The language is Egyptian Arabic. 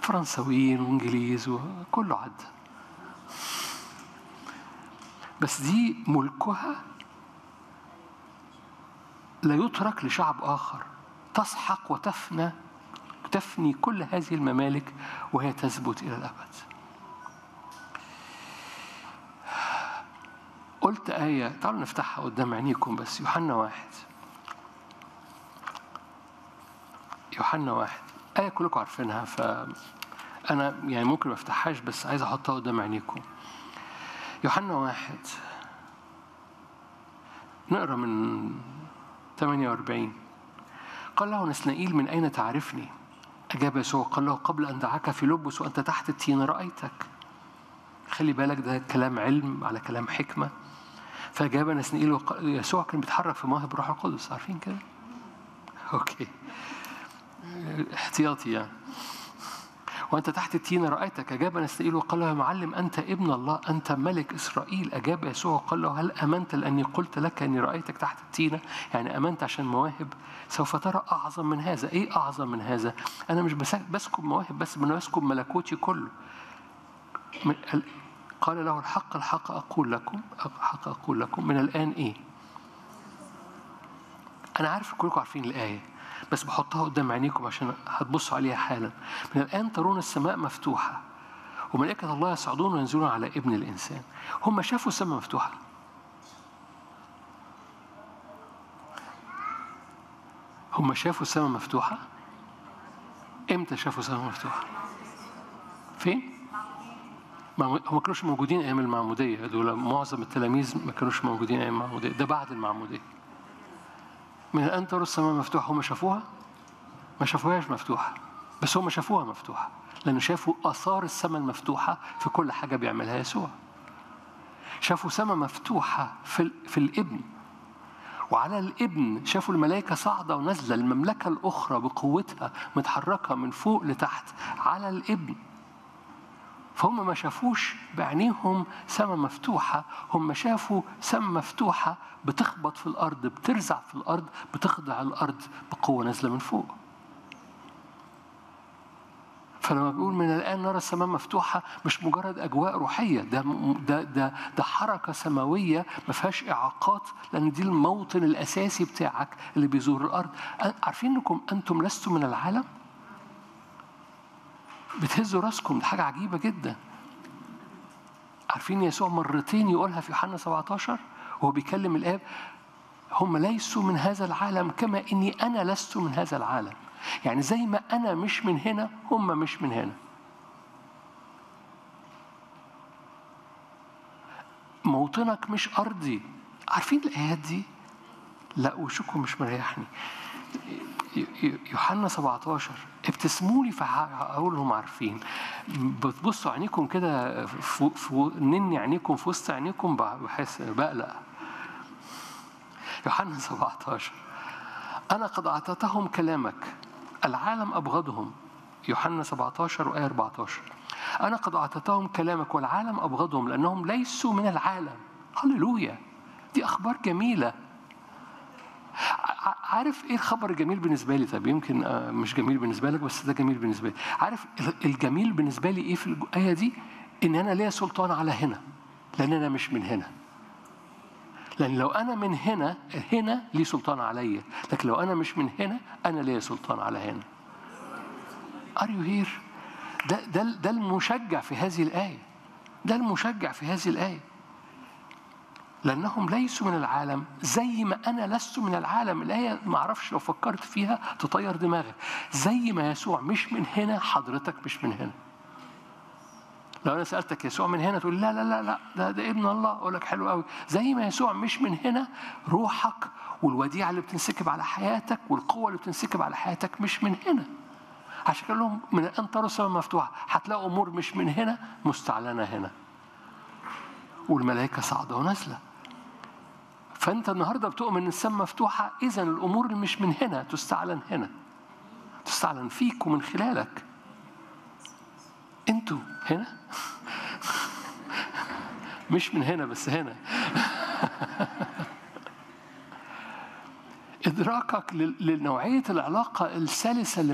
فرنساويين وانجليز وكله عدى بس دي ملكها لا يترك لشعب آخر تسحق وتفنى تفني كل هذه الممالك وهي تثبت إلى الأبد قلت آية تعالوا نفتحها قدام عينيكم بس يوحنا واحد يوحنا واحد آية كلكم عارفينها فأنا يعني ممكن ما افتحهاش بس عايز أحطها قدام عينيكم يوحنا واحد نقرا من 48 قال له نسنائيل من أين تعرفني؟ أجاب يسوع قال له قبل أن دعاك في لبس وأنت تحت التين رأيتك خلي بالك ده كلام علم على كلام حكمة فأجاب نسنائيل وق... يسوع كان بيتحرك في مواهب روح القدس عارفين كده؟ أوكي احتياطي يعني وأنت تحت التين رأيتك أجاب نسائيل وقال له يا معلم أنت ابن الله أنت ملك إسرائيل أجاب يسوع وقال له هل أمنت لأني قلت لك أني رأيتك تحت التينة يعني أمنت عشان مواهب سوف ترى أعظم من هذا إيه أعظم من هذا أنا مش بسكب مواهب بس أنا بسكب ملكوتي كله قال له الحق الحق أقول لكم الحق أقول لكم من الآن إيه أنا عارف كلكم عارفين الآية بس بحطها قدام عينيكم عشان هتبصوا عليها حالا من الآن ترون السماء مفتوحة وملائكة الله يصعدون وينزلون على ابن الإنسان هم شافوا السماء مفتوحة هم شافوا السماء مفتوحة امتى شافوا السماء مفتوحة فين هم ما كانوش موجودين ايام المعموديه دول معظم التلاميذ ما كانوش موجودين ايام المعموديه ده بعد المعموديه من الآن ترى السماء مفتوحة هم شافوها؟ ما شافوهاش مفتوحة بس هم شافوها مفتوحة لأنه شافوا آثار السماء المفتوحة في كل حاجة بيعملها يسوع شافوا سماء مفتوحة في, في الابن وعلى الابن شافوا الملائكة صاعدة ونازلة المملكة الأخرى بقوتها متحركة من فوق لتحت على الابن فهم ما شافوش بعينيهم سماء مفتوحة هم شافوا سماء مفتوحة بتخبط في الأرض بترزع في الأرض بتخضع الأرض بقوة نازلة من فوق فلما بيقول من الآن نرى السماء مفتوحة مش مجرد أجواء روحية ده ده ده, ده حركة سماوية ما فيهاش إعاقات لأن دي الموطن الأساسي بتاعك اللي بيزور الأرض عارفين إنكم أنتم لستم من العالم؟ بتهزوا راسكم دي حاجة عجيبة جدا عارفين يسوع مرتين يقولها في يوحنا 17 وهو بيكلم الآب هم ليسوا من هذا العالم كما إني أنا لست من هذا العالم يعني زي ما أنا مش من هنا هم مش من هنا موطنك مش أرضي عارفين الآيات دي؟ لا وشكم مش مريحني يوحنا 17 ابتسموا لي فهقول لهم عارفين بتبصوا عينيكم كده نني عينيكم في وسط عينيكم بحس بقلق يوحنا 17 أنا قد أعطيتهم كلامك العالم أبغضهم يوحنا 17 وآية 14 أنا قد أعطيتهم كلامك والعالم أبغضهم لأنهم ليسوا من العالم هللويا دي أخبار جميلة عارف ايه الخبر الجميل بالنسبه لي طب يمكن مش جميل بالنسبه لك بس ده جميل بالنسبه لي عارف الجميل بالنسبه لي ايه في الايه دي ان انا ليا سلطان على هنا لان انا مش من هنا لان لو انا من هنا هنا لي سلطان عليا لكن لو انا مش من هنا انا ليا سلطان على هنا ار يو هير ده ده ده المشجع في هذه الايه ده المشجع في هذه الايه لأنهم ليسوا من العالم زي ما أنا لست من العالم الآية ما أعرفش لو فكرت فيها تطير دماغك زي ما يسوع مش من هنا حضرتك مش من هنا لو أنا سألتك يسوع من هنا تقول لا لا لا لا ده, ده ابن الله أقول لك حلو قوي زي ما يسوع مش من هنا روحك والوديعة اللي بتنسكب على حياتك والقوة اللي بتنسكب على حياتك مش من هنا عشان كده لهم من الآن ترى السماء مفتوحة هتلاقوا أمور مش من هنا مستعلنة هنا والملائكة صاعدة ونازلة فأنت النهاردة بتؤمن إن السماء مفتوحة إذا الأمور اللي مش من هنا تستعلن هنا تستعلن فيك ومن خلالك أنتوا هنا مش من هنا بس هنا إدراكك لنوعية العلاقة السلسة اللي